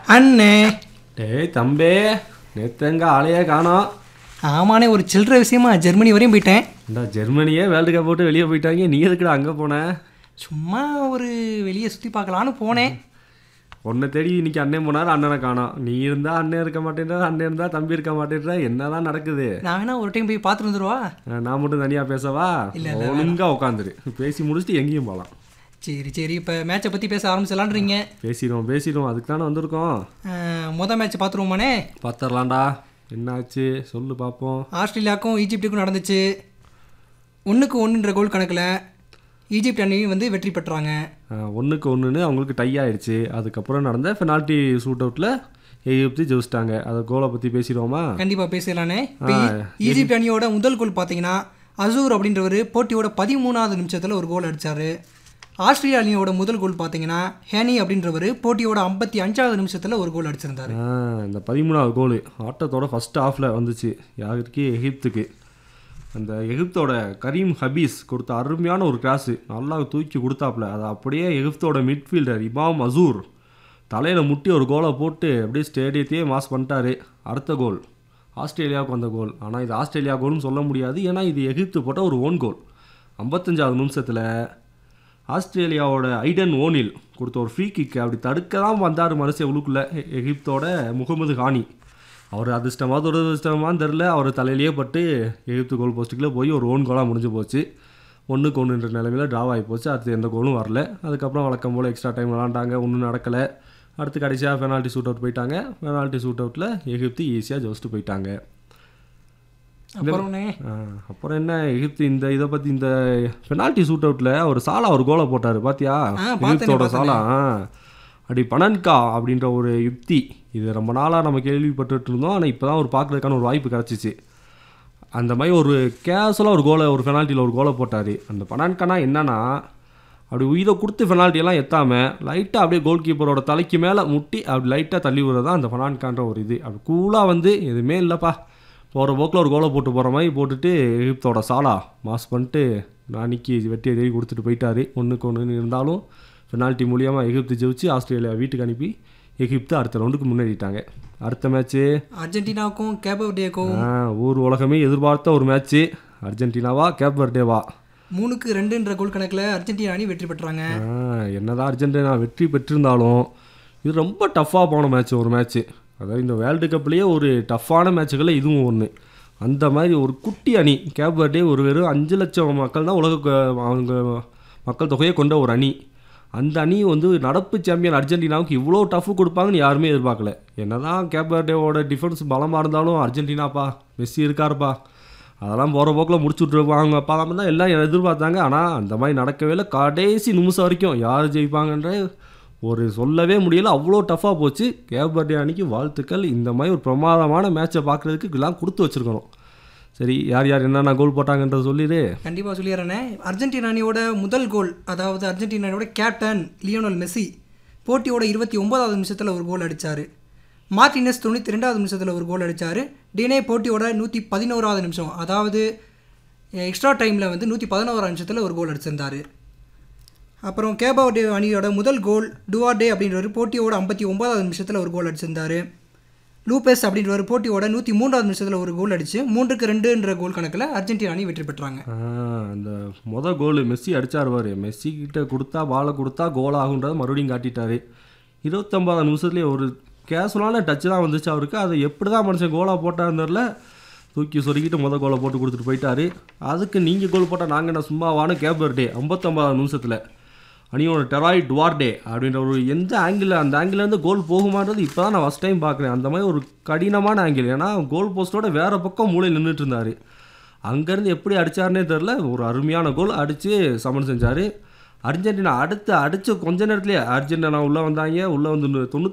அண்ணே டேய் தம்பி நேற்று எங்க ஆளையே காணோம் ஆமாண்ணே ஒரு சில்லற விஷயமா ஜெர்மனி வரையும் போயிட்டேன் இந்த ஜெர்மனியே வேர்ல்டு கப் போட்டு வெளியே போயிட்டாங்க நீ எதுக்குடா அங்கே போன சும்மா ஒரு வெளியே சுற்றி பார்க்கலான்னு போனேன் உன்னை தேடி இன்னைக்கு அண்ணன் போனார் அண்ணனை காணோம் நீ இருந்தா அண்ணன் இருக்க மாட்டேன்றா அண்ணன் இருந்தா தம்பி இருக்க மாட்டேன்றா என்னதான் நடக்குது நான் வேணா ஒரு டைம் போய் பார்த்துட்டு வந்துடுவா அஹ் நான் மட்டும் தனியா பேசவா ஒழுங்கா உட்காந்துரு பேசி முடிச்சுட்டு எங்கேயும் போகலாம் சரி சரி இப்போ மேட்சை பற்றி பேச ஆரம்பிச்சலான்றீங்க பேசிடுவோம் பேசிடுவோம் அதுக்கு தானே வந்திருக்கோம் அஹ், முத மேட்ச் பார்த்துருவோமாண்ணே பார்த்துடலாம்டா என்னாச்சு சொல்லு பார்ப்போம் ஆஸ்திரேலியாவுக்கும் ஈஜிப்டுக்கும் நடந்துச்சு ஒன்றுக்கு ஒன்றுன்ற கோல் கணக்கில் ஈஜிப்ட் அணி வந்து வெற்றி பெற்றாங்க அஹ் ஒண்ணுக்கு ஒன்றுன்னு அவங்களுக்கு டை ஆயிடுச்சு அதுக்கப்புறம் நடந்த பெனால்ட்டி ஷூட் அவுட்டில் எகிப்து ஜெயிச்சிட்டாங்க அதை கோலை பற்றி பேசிடுவோமா கண்டிப்பாக பேசலானே இப்போ ஈஜிப்ட் அணியோட முதல் கோல் பார்த்தீங்கன்னா அசூர் அப்படின்றவர் போட்டியோட பதிமூணாவது நிமிஷத்தில் ஒரு கோல் அடிச்சாரு ஆஸ்திரேலியா அணியோட முதல் கோல் பார்த்தீங்கன்னா ஹேனி அப்படின்றவர் போட்டியோட ஐம்பத்தி அஞ்சாவது நிமிஷத்தில் ஒரு கோல் அடிச்சிருந்தாரு ஆ, இந்த பதிமூணாவது கோல் ஆட்டத்தோட ஃபர்ஸ்ட் ஹாஃபில் வந்துச்சு யாருக்கு எகிப்துக்கு அந்த எகிப்தோட கரீம் ஹபீஸ் கொடுத்த அருமையான ஒரு கிராஸு நல்லா தூக்கி கொடுத்தாப்புல அதை அப்படியே எகிப்தோட மிட்ஃபீல்டர் இமாம் அசூர் தலையில் முட்டி ஒரு கோலை போட்டு அப்படியே ஸ்டேடியத்தையே மாஸ் பண்ணிட்டாரு அடுத்த கோல் ஆஸ்திரேலியாவுக்கு வந்த கோல் ஆனால் இது ஆஸ்திரேலியா கோல்னு சொல்ல முடியாது ஏன்னா இது எகிப்து போட்ட ஒரு ஓன் கோல் ஐம்பத்தஞ்சாவது நிமிஷத்தில் ஆஸ்திரேலியாவோட ஐடன் ஓனில் கொடுத்த ஒரு ஃப்ரீ கிக் அப்படி தடுக்க தான் வந்தார் மனுஷன் உள்ளுக்குள்ளே எ- எகிப்தோட முகமது ஹானி அவர் அதிர்ஷ்டமாக துரதிர்ஷ்டமான்னு தெரில அவர் தலையிலேயே பட்டு எகிப்து கோல் போஸ்ட்டுக்குள்ளே போய் ஒரு ஓன் கோலாக முடிஞ்சு போச்சு ஒன்றுக்கு ஒன்றுன்ற நிலைமையில் ட்ராவ் ஆகி போச்சு அடுத்து எந்த கோலும் வரல அதுக்கப்புறம் வழக்கம் போல் எக்ஸ்ட்ரா டைம் விளாண்டாங்க ஒன்றும் நடக்கலை அடுத்து கடைசியாக பெனால்ட்டி ஷூட் அவுட் போயிட்டாங்க பெனால்ட்டி ஷூட் அவுட்டில் எகிப்து ஈஸியாக ஜெயிச்சுட்டு போயிட்டாங்க அப்புறம்னே ஆ, அப்புறம் என்ன எகிப்து இந்த இதை பற்றி இந்த பெனால்ட்டி ஷூட் அவுட்டில் ஒரு சாலா ஒரு கோலை போட்டார் பாத்தியா பார்த்தேனே, எகிப்தோட சாலா ஆ. அப்படி பனன்கா அப்படின்ற ஒரு யுக்தி இது ரொம்ப நாளாக நம்ம கேள்விப்பட்டுட்டு இருந்தோம் ஆனால் இப்போ தான் ஒரு பார்க்கறதுக்கான ஒரு வாய்ப்பு கிடச்சிச்சு அந்த மாதிரி ஒரு கேஷுவலாக ஒரு கோலை ஒரு பெனால்ட்டியில் ஒரு கோலை போட்டார் அந்த பனான்கானா என்னன்னா அப்படி உயிரை கொடுத்து பெனால்ட்டியெல்லாம் எத்தாமல் லைட்டாக அப்படியே கோல் கீப்பரோட தலைக்கு மேலே முட்டி அப்படி லைட்டாக தள்ளி விடுறது தான் அந்த பனான்கான்ற ஒரு இது அப்படி கூலாக வந்து எதுவுமே இல்லைப்பா போகிற போக்கில் ஒரு கோலை போட்டு போகிற மாதிரி போட்டுட்டு எகிப்தோட சாலா மாஸ் பண்ணிட்டு நாளைக்கு வெட்டியை தேடி கொடுத்துட்டு போயிட்டாரு ஒன்றுக்கு ஒன்று இருந்தாலும் பெனால்ட்டி மூலியமாக எகிப்து ஜெயிச்சு ஆஸ்திரேலியா வீட்டுக்கு அனுப்பி எகிப்து அடுத்த ரவுண்டுக்கு முன்னேறிட்டாங்க அடுத்த மேட்ச்சு அர்ஜென்டினாவுக்கும் கேபவர்டேக்கும் ஊர் உலகமே எதிர்பார்த்த ஒரு மேட்ச்சு அர்ஜென்டினாவா கேப் வர்டேவா மூணுக்கு ரெண்டுன்ற கோல் கணக்கில் அர்ஜென்டினா அணி வெற்றி பெற்றாங்க ஆ, என்னதான் அர்ஜென்டினா வெற்றி பெற்றிருந்தாலும் இது ரொம்ப டஃப்பாக போன மேட்ச் ஒரு மேட்ச்சு அதாவது இந்த வேர்ல்டு கப்லேயே ஒரு டஃப்பான மேட்சுகளில் இதுவும் ஒன்று அந்த மாதிரி ஒரு குட்டி அணி கேப் வர்டே ஒரு வெறும் அஞ்சு லட்சம் மக்கள் தான் உலக க- அவங்க மக்கள் தொகையை கொண்ட ஒரு அணி அந்த அணி வந்து நடப்பு சாம்பியன் அர்ஜென்டினாவுக்கு இவ்வளோ டஃப் கொடுப்பாங்கன்னு யாருமே எதிர்பார்க்கல என்னதான் கேப் வர்டேவோட டிஃபென்ஸ் பலமாக இருந்தாலும் அர்ஜென்டினாப்பா மெஸ்ஸி இருக்காருப்பா அதெல்லாம் போகிற போக்கில் முடிச்சு விட்ருவாங்க அப்பா தான் எல்லாம் எதிர்பார்த்தாங்க ஆனால் அந்த மாதிரி நடக்கவே இல்லை கடைசி நிமிஷம் வரைக்கும் யார் ஜெயிப்பாங்கன்ற ஒரு சொல்லவே முடியல அவ்வளோ டஃப்பாக போச்சு கேப் பர்டே அன்னைக்கு வாழ்த்துக்கள் இந்த மாதிரி ஒரு பிரமாதமான மேட்சை பார்க்குறதுக்கு இதெல்லாம் கொடுத்து வச்சுருக்கணும் சரி யார் யார் என்னென்ன கோல் போட்டாங்கன்றத சொல்லிடு கண்டிப்பாக சொல்லிடுறேனே அர்ஜென்டினா அணியோட முதல் கோல் அதாவது அர்ஜென்டினா அணியோட கேப்டன் லியோனல் மெஸ்ஸி போட்டியோட இருபத்தி ஒன்பதாவது நிமிஷத்தில் ஒரு கோல் அடிச்சாரு மார்டினஸ் தொண்ணூற்றி ரெண்டாவது நிமிஷத்தில் ஒரு கோல் அடிச்சாரு டினே போட்டியோட நூற்றி பதினோராவது நிமிஷம் அதாவது எக்ஸ்ட்ரா டைமில் வந்து நூற்றி பதினோராவது நிமிஷத்தில் ஒரு கோல் அடிச்சிருந்தாரு அப்புறம் கேபாவடே அணியோட முதல் கோல் டுவார்டே அப்படின்றவர் போட்டியோட ஐம்பத்தி ஒன்பதாவது நிமிஷத்தில் ஒரு கோல் அடிச்சிருந்தாரு லூபெஸ் அப்படின்றவர் போட்டியோட நூற்றி மூன்றாவது நிமிஷத்தில் ஒரு கோல் அடிச்சு மூன்றுக்கு ரெண்டுன்ற கோல் கணக்கில் அர்ஜென்டினா அணி வெற்றி பெற்றாங்க ஆ, அந்த மொத கோல் மெஸ்ஸி அடிச்சார் பாரு மெஸ்ஸி கிட்ட கொடுத்தா பாலை கொடுத்தா கோல் ஆகுன்றதை மறுபடியும் காட்டிட்டாரு இருபத்தொம்பதாம் நிமிஷத்துலேயே ஒரு கேஷுவலான டச் தான் வந்துச்சு அவருக்கு அதை எப்படி தான் மனுஷன் கோலாக போட்டாருன்னு தெரியல தூக்கி சொருக்கிட்டு முத கோலை போட்டு கொடுத்துட்டு போயிட்டாரு அதுக்கு நீங்கள் கோல் போட்டால் நாங்கள் என்ன சும்மாவான கேபர் டே ஐம்பத்தொம்பதாம் நிமிஷத்தில் அணியோட டெராய் டுவார்டே அப்படின்ற ஒரு எந்த ஆங்கிள் அந்த ஆங்கிலேருந்து கோல் போகுமான்றது இப்போ தான் நான் ஃபஸ்ட் டைம் பார்க்குறேன் அந்த மாதிரி ஒரு கடினமான ஆங்கிள் ஏன்னா கோல் போஸ்ட்டோட வேறு பக்கம் மூலையில் நின்றுட்டு இருந்தார் அங்கேருந்து எப்படி அடிச்சாருனே தெரில ஒரு அருமையான கோல் அடித்து சமன் செஞ்சார் அர்ஜென்டினா அடுத்து அடித்து கொஞ்ச நேரத்துலேயே அர்ஜென்டினா உள்ளே வந்தாங்க உள்ளே வந்து தொண்ணூற்றி